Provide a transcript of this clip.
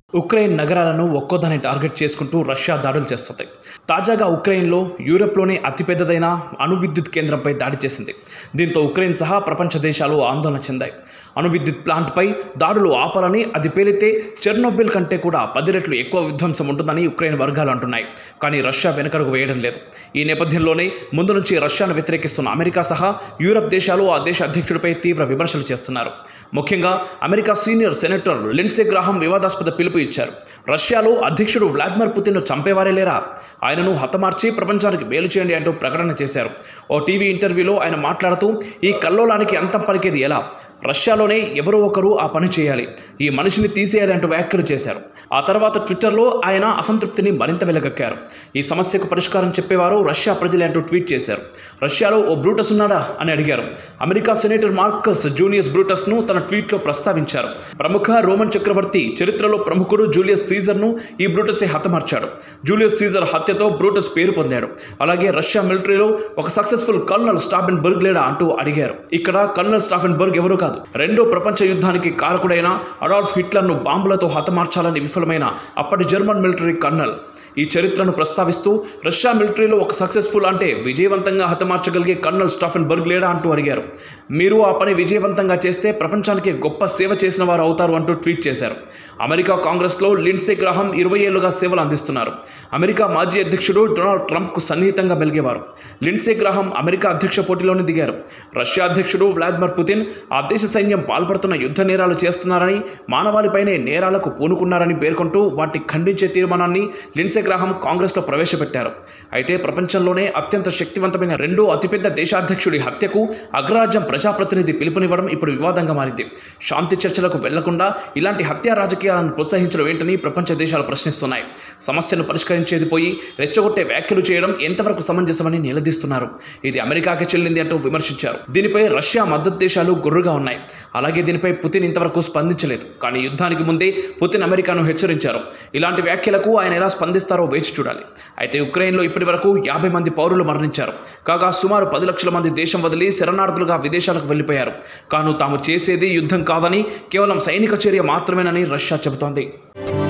Ukraine నగరాలను ఒక్కోదాన్ని target చేసుకుంటూ Russia దాడులు చేస్తుంది తాజాగా ఉక్రెయిన్లో యూరోప్లోనే అతిపెద్దదైన అణు విద్యుత్ కేంద్రంపై దాడి చేసింది దీంతో ఉక్రెయిన్ సహా ప్రపంచ దేశాలు ఆందోళన చెందాయి అణు విద్యుత్ ప్లాంట్పై దాడులు ఆపాలని అది పేలితే చెర్నోబిల్ కంటే కూడా పది రెట్లు ఎక్కువ విధ్వంసం ఉంటుందని ఉక్రెయిన్ వర్గాలు అంటున్నాయి కానీ రష్యా వెనకడుగు వేయడం లేదు ఈ నేపథ్యంలోనే ముందు నుంచి రష్యాను వ్యతిరేకిస్తున్న అమెరికా సహా యూరప్ దేశాలు ఆ దేశ అధ్యక్షుడిపై తీవ్ర విమర్శలు చేస్తున్నారు ముఖ్యంగా America senior senator Lindsey Graham వివాదాస్పద పిలుపు ఇచ్చారు రష్యాలో అధ్యక్షుడు వ్లాదిమిర్ పుతిన్ను చంపేవారే లేరా ఆయనను హతమార్చి ప్రపంచానికి మేలు చేయండి అంటూ ప్రకటన చేశారు ఓ టీవీ ఇంటర్వ్యూలో ఆయన మాట్లాడుతూ ఈ కల్లోలానికి అంతం పలికేది ఎలా రష్యాలోనే ఎవరో ఒకరు ఆ పని చేయాలి ఈ మనిషిని తీసేయాలి అంటూ వ్యాఖ్యలు చేశారు ఆ తర్వాత ట్విట్టర్లో ఆయన అసంతృప్తిని మరింత వెలగక్కారు ఈ సమస్యకు పరిష్కారం చెప్పేవారు రష్యా ప్రజలే అంటూ ట్వీట్ చేశారు రష్యాలో ఓ బ్రూటస్ ఉన్నాడా అని అడిగారు అమెరికా సెనేటర్ మార్కస్ జూనియస్ బ్రూటస్ను తన ట్వీట్లో ప్రస్తావించారు ప్రముఖ రోమన్ చక్రవర్తి చరిత్రలో ప్రముఖుడు జూలియస్ సీజర్ను ఈ బ్రూటసే హతమార్చాడు జూలియస్ సీజర్ హత్యతో బ్రూటస్ పేరు పొందాడు అలాగే రష్యా మిలిటరీలో ఒక సక్సెస్ఫుల్ కల్నల్ స్టాఫెన్ బర్గ్ లేడా అంటూ అడిగారు ఇక్కడ కల్నల్ స్టాఫెన్ బర్గ్ ఎవరు కాదు రెండో ప్రపంచ యుద్ధానికి కారకుడైన అడాల్ఫ్ హిట్లర్ను బాంబులతో హతమార్చాలని విఫలమైన అప్పటి జర్మన్ మిలిటరీ కర్నల్ ఈ చరిత్రను ప్రస్తావిస్తూ రష్యా మిలిటరీలో ఒక సక్సెస్ఫుల్ అంటే విజయవంతంగా హతమార్చగలిగే కర్నల్ స్టాఫెన్ బర్గ్ లేడా అంటూ అడిగారు మీరు ఆ పని విజయవంతంగా చేస్తే ప్రపంచానికి గొప్ప సేవ చేసిన వారు అవుతారు అంటూ ట్వీట్ చేశారు అమెరికా కాంగ్రెస్లో లిన్సే గ్రాహం ఇరవై ఏళ్లుగా సేవలు అందిస్తున్నారు అమెరికా మాజీ అధ్యక్షుడు డొనాల్డ్ ట్రంప్కు సన్నిహితంగా మెలిగేవారు లిన్సే గ్రాహం అమెరికా అధ్యక్ష పోటీలోనే దిగారు రష్యా అధ్యక్షుడు వ్లాదిమిర్ పుతిన్ ఆ దేశ సైన్యం పాల్పడుతున్న యుద్ధ నేరాలు చేస్తున్నారని మానవాళిపైనే నేరాలకు పూనుకున్నారని పేర్కొంటూ వాటిని ఖండించే తీర్మానాన్ని లిన్సే గ్రాహం కాంగ్రెస్లో ప్రవేశపెట్టారు అయితే ప్రపంచంలోనే అత్యంత శక్తివంతమైన రెండో అతిపెద్ద దేశాధ్యక్షుడి హత్యకు అగ్రరాజ్యం ప్రజాప్రతినిధి పిలుపునివ్వడం ఇప్పుడు వివాదంగా మారింది శాంతి చర్చలకు వెళ్లకుండా ఇలాంటి హత్యా రాజకీయాలను ప్రోత్సహించడం ఏంటని ప్రపంచ దేశాలు ప్రశ్నిస్తున్నాయి సమస్యను పరిష్కరించేది పోయి రెచ్చగొట్టే వ్యాఖ్యలు చేయడం ఎంతవరకు సమంజసమని నిలదీస్తున్నారు ఇది అమెరికాకి చెల్లింది అంటూ విమర్శించారు దీనిపై రష్యా మద్దతు దేశాలు గుర్రుగా ఉన్నాయి అలాగే దీనిపై పుతిన్ ఇంతవరకు స్పందించలేదు కానీ యుద్ధానికి ముందే పుతిన్ అమెరికాను హెచ్చరించారు ఇలాంటి వ్యాఖ్యలకు ఆయన ఎలా స్పందిస్తారో వేచి చూడాలి అయితే ఉక్రెయిన్లో ఇప్పటి వరకు యాభై మంది పౌరులు మరణించారు కాగా సుమారు పది లక్షల మంది దేశం వదిలి శరణార్థులుగా విదేశాలకు వెళ్లిపోయారు కాను తాము చేసేది యుద్ధం కాదని కేవలం సైనిక చర్య మాత్రమేనని రష్యా చెబుతోంది